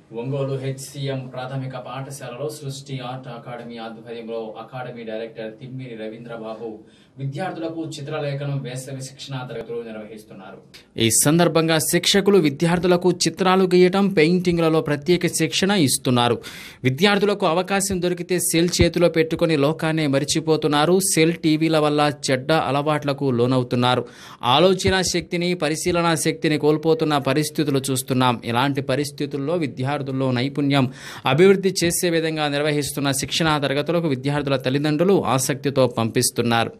Ongole HCM ప్రాథమిక పాఠశాలలో Srishti art academy ఆధ్వర్యంలో అకాడమీ డైరెక్టర్ తిమ్మిరి రవీంద్రబాబు విద్యార్థులకు చిత్రలేఖనం వేసవి శిక్షణా తరగతులు నిర్వహిస్తున్నారు ఈ సందర్భంగా శిక్షకులు విద్యార్థులకు చిత్రాలు గీయటం పెయింటింగ్లలో ప్రత్యేక శిక్షణ ఇస్తున్నారు విద్యార్థులకు అవకాశం దొరికితే సెల్ చేతిలో పెట్టుకుని లోకాన్నే మరిచిపోతున్నారు సెల్ టీవీల వల్ల చెడ్డ అలవాట్లకు లోనవుతున్నారు ఆలోచన శక్తిని పరిశీలన శక్తిని కోల్పోతున్న పరిస్థితులు చూస్తున్నాం ఇలాంటి పరిస్థితుల్లో విద్యార్థుల్లో నైపుణ్యం అభివృద్ధి చేసే విధంగా నిర్వహిస్తున్న శిక్షణా తరగతులకు విద్యార్థుల తల్లిదండ్రులు ఆసక్తితో పంపిస్తున్నారు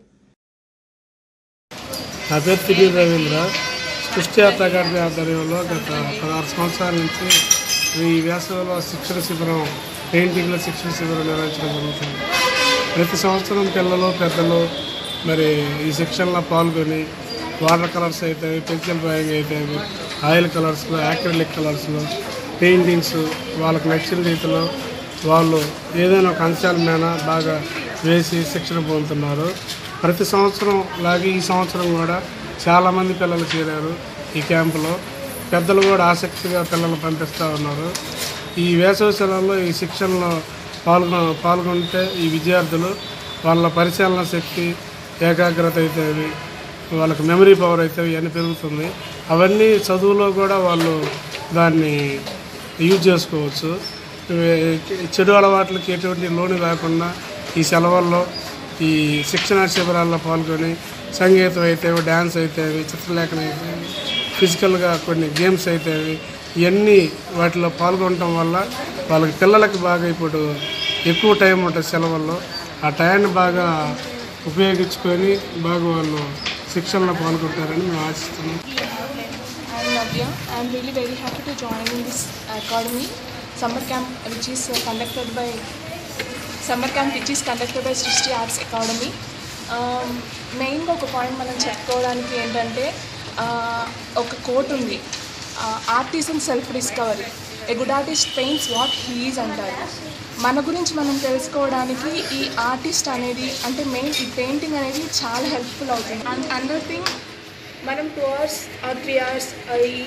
నా పేరు తిరిగి రవీంద్ర సృష్టి ఆర్ట్ అకాడమీ ఆధ్వర్యంలో గత పదహారు సంవత్సరాల నుంచి ఈ వేసవిలో శిక్షణ శిబిరం పెయింటింగ్ల శిక్షణ శిబిరం నిర్వహించడం జరుగుతుంది ప్రతి సంవత్సరం పిల్లలు పెద్దలు మరి ఈ శిక్షణలో పాల్గొని వాటర్ కలర్స్ అయితే పెన్సిల్ డ్రాయింగ్ అయితే ఆయిల్ కలర్స్లో యాక్రిలిక్ కలర్స్లో పెయింటింగ్స్ వాళ్ళకి నచ్చిన రీతిలో వాళ్ళు ఏదైనా ఒక అంశాల మీద బాగా వేసి శిక్షణ పొందుతున్నారు ప్రతి సంవత్సరం లాగే ఈ సంవత్సరం కూడా చాలామంది పిల్లలు చేరారు ఈ క్యాంపులో పెద్దలు కూడా ఆసక్తిగా పిల్లలు పంపిస్తూ ఉన్నారు ఈ వేసవి సెలవుల్లో ఈ శిక్షణలో పాల్గొ పాల్గొంటే ఈ విద్యార్థులు వాళ్ళ పరిశీలన శక్తి ఏకాగ్రత అయితే వాళ్ళకి మెమరీ పవర్ అయితే ఇవన్నీ పెరుగుతుంది అవన్నీ చదువులో కూడా వాళ్ళు దాన్ని యూజ్ చేసుకోవచ్చు ఇవి చెడు అలవాట్లకి ఎటువంటి లోను కాకుండా ఈ సెలవుల్లో ఈ శిక్షణా శిబిరాల్లో పాల్గొని సంగీతం అయితే డ్యాన్స్ అయితే చిత్రలేఖనం అయితే ఫిజికల్గా కొన్ని గేమ్స్ అయితే ఇవన్నీ వాటిలో పాల్గొనటం వల్ల వాళ్ళకి పిల్లలకి బాగా ఇప్పుడు ఎక్కువ టైం ఉంటుంది సెలవుల్లో ఆ టైంని బాగా ఉపయోగించుకొని బాగా వాళ్ళు శిక్షణలో పాల్గొంటారని మేము ఆశిస్తున్నాం I'm Navya. I'm really very happy to join in this academy summer camp, which is uh, conducted by summer camp, which is conducted by Srishti Arts Academy. మెయిన్గా ఒక పాయింట్ మనం చెప్పుకోవడానికి ఏంటంటే uh, ఒక కోట్ ఉంది artist and self discovery a good artist paints what he is అంటారు మన గురించి మనం తెలుసుకోవడానికి ఈ ఆర్టిస్ట్ అనేది అంటే మెయిన్ ఈ పెయింటింగ్ అనేది చాలా హెల్ప్ఫుల్ అవుతుంది అండ్ అండర్ థింగ్ మనం two hours or three hours ఈ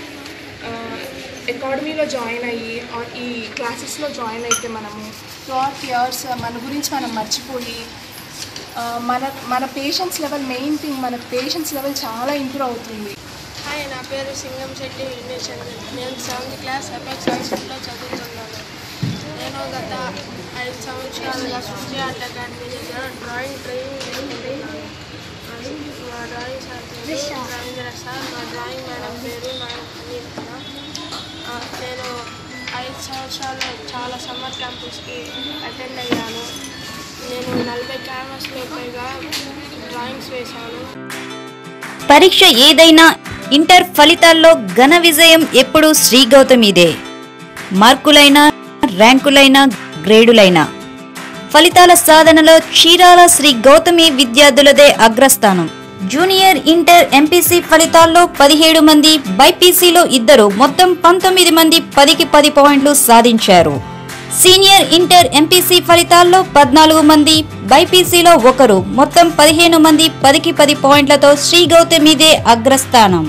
అకాడమీలో జాయిన్ అయ్యి ఆర్ ఈ క్లాసెస్లో జాయిన్ అయితే మనము టూ ఆర్ త్రీ అవర్స్ మన గురించి మనం మర్చిపోయి ఆ, మన మన పేషెన్స్ లెవెల్ మెయిన్ థింగ్ మన పేషెన్స్ లెవెల్ చాలా ఇంప్రూవ్ అవుతుంది హాయ్ నా పేరు సింగం శెట్టి విఘ్నేశ్వర్ నేను సెవెంత్ క్లాస్ ఎపెక్స్ హై స్కూల్లో చదువుతున్నాను నేను గత ఐదు సంవత్సరాలుగా సృష్టి ఆర్ట్ అకాడమీ దగ్గర డ్రాయింగ్ ట్రైనింగ్ మా డ్రాయింగ్ సార్ పేరు రవీంద్ర సార్ మా డ్రాయింగ్ మేడం పేరు నా అనిత ఆ, నేను ఐదు సంవత్సరాలు చాలా సమ్మర్ క్యాంపస్కి అటెండ్ అయ్యాను నేను నలభై క్యాన్వాస్లో పైగా డ్రాయింగ్స్ వేశాను పరీక్ష ఏదైనా ఇంటర్ ఫలితాల్లో ఘన విజయం ఎప్పుడూ శ్రీ గౌతమిదే మార్కులైనా ర్యాంకులైనా గ్రేడులైనా ఫలితాల సాధనలో చీరాల శ్రీ గౌతమి విద్యార్థులదే అగ్రస్థానం జూనియర్ ఇంటర్ ఎంపీసీ ఫలితాల్లో పదిహేడు మంది బైపీసీలో ఇద్దరు మొత్తం పంతొమ్మిది మంది పదికి పది పాయింట్లు సాధించారు సీనియర్ ఇంటర్ ఎంపీసీ ఫలితాల్లో పద్నాలుగు మంది బైపీసీలో ఒకరు మొత్తం పదిహేను మంది పదికి పది పాయింట్లతో శ్రీ గౌతమిదే అగ్రస్థానం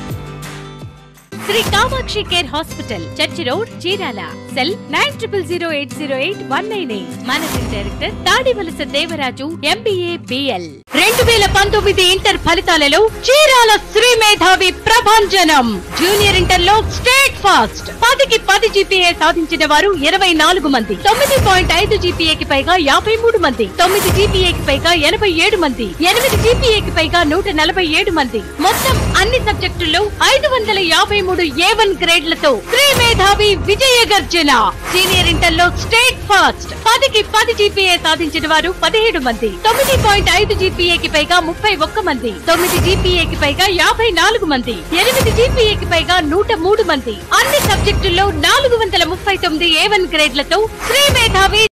Sri Kamakshi care hospital church road Chirala cell nine triple zero eight zero eight one nine eight managing director Tadivalasa Devaraju MBA BL రెండు వేల పంతొమ్మిది ఇంటర్ ఫలితాలలో చీరాల శ్రీ మేధావి ప్రభంజనం జూనియర్ ఇంటర్ లో స్టేట్ ఫాస్ట్ పదికి పది జీపీఏ సాధించిన వారు ఇరవై నాలుగు మంది తొమ్మిది పాయింట్ ఐదు జీపీఏకి పైగా యాభై మూడు మంది తొమ్మిది జీపీఏకి పైగా ఎనభై ఏడు మంది ఎనిమిది జీపీఏకి పైగా నూట నలభై ఏడు మంది మొత్తం అన్ని సబ్జెక్టుల్లో ఐదు వందల యాభై మూడు ఏ వన్ గ్రేడ్లతో శ్రీ మేధావి విజయ గర్జన సీనియర్ ఇంటర్ లో స్టేట్ ఫాస్ట్ పదికి పది జీపీఏ సాధించిన వారు పదిహేడు మంది తొమ్మిది పాయింట్ ఐదు జీపీఏకి పైగా ముప్పై ఒక్క మంది తొమ్మిది జీపీఏకి పైగా యాభై నాలుగు మంది ఎనిమిది జీపీఏకి పైగా నూట మూడు మంది అన్ని సబ్జెక్టుల్లో నాలుగు వందల ముప్పై తొమ్మిది ఏ వన్ గ్రేడ్లతో శ్రీ మేధావి